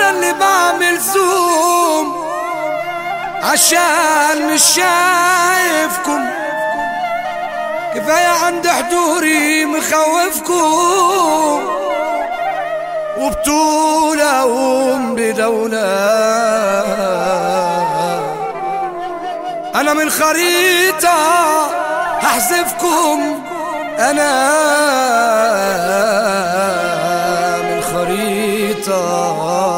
انا اللي بعمل زوم عشان مش شايفكم كفاية عند حضوري مخوفكم وبطولة أقوم بدولة أنا من خريطة هحذفكم أنا من خريطة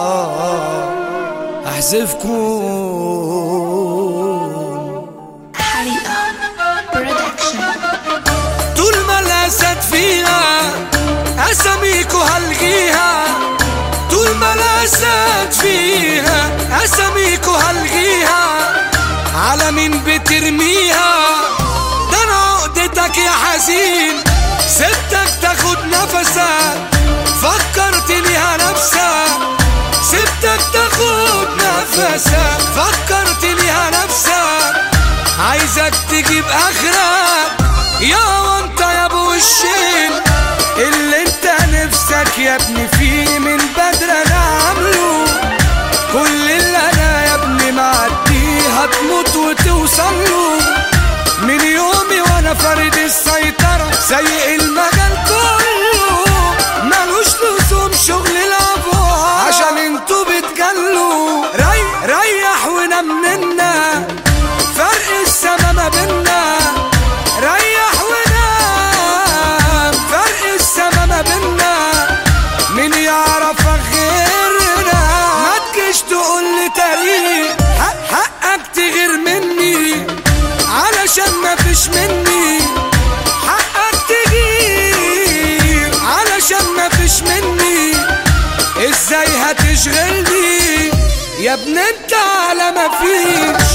هحذفكم حريقة برودكشن طول ما الاسد فيها اساميكو هلغيها طول ما الاسد فيها اساميكو هلغيها على مين بترميها ده انا عقدتك يا حزين سبتك تاخد نفسك فكرت ليها نفسك سبتك تاخد نفسك فكرت ليها نفسك عايزك تجيب اخرك يا وانت يا ابو وشين اللي انت نفسك يا ابني فيه من بدر انا عامله كل اللي انا يا ابني معديه هتموت وتوصل له من يومي وانا فريد السيطرة سايق المجال كله ملوش لزوم شغل الابواب عشان انتوا بتجلوا ري ريح ونام منا فرق السما ما بينا ريح ونام فرق السما ما بينا مين يعرفك غيرنا ما تجيش تقول لي تاريخ حق حقك تغير مني علشان ما فيش مني حقك تغير علشان ما فيش مني ازاي هتشغلني يا ابن انت على ما فيش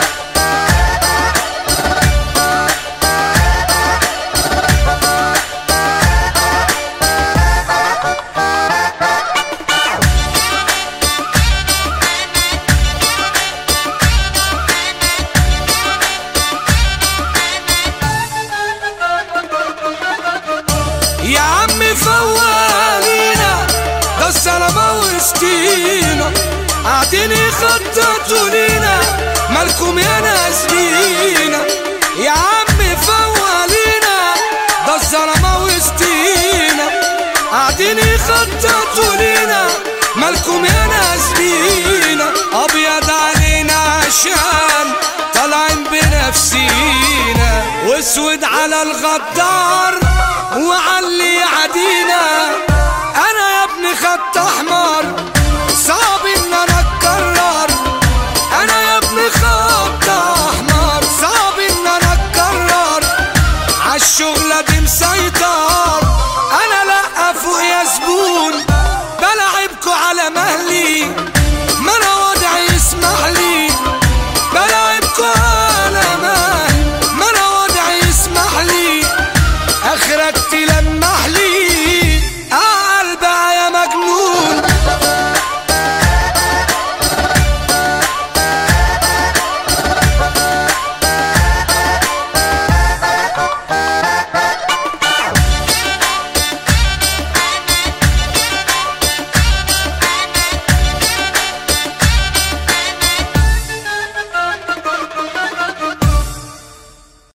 يا عم فوالينا ده السلامة وسطينا قاعدين يخططوا لينا مالكم يا ناس بينا يا عم فوالينا ده الظلمة وسطينا قاعدين يخططوا لينا مالكم يا ناس بينا ابيض علينا عشان طالعين بنفسينا واسود على الغدار وعلى اللي عدينا انا يا ابني خط احمر صعب ان انا اتكرر انا يا ابني خط احمر صعب ان انا اتكرر عالشغلة دي مسيطر انا لا فوق يا زبون بلعبكوا على مهلي ما انا وضعي يسمح لي بلعبكوا على مهلي ما انا وضعي يسمح لي اخرك تلمح لي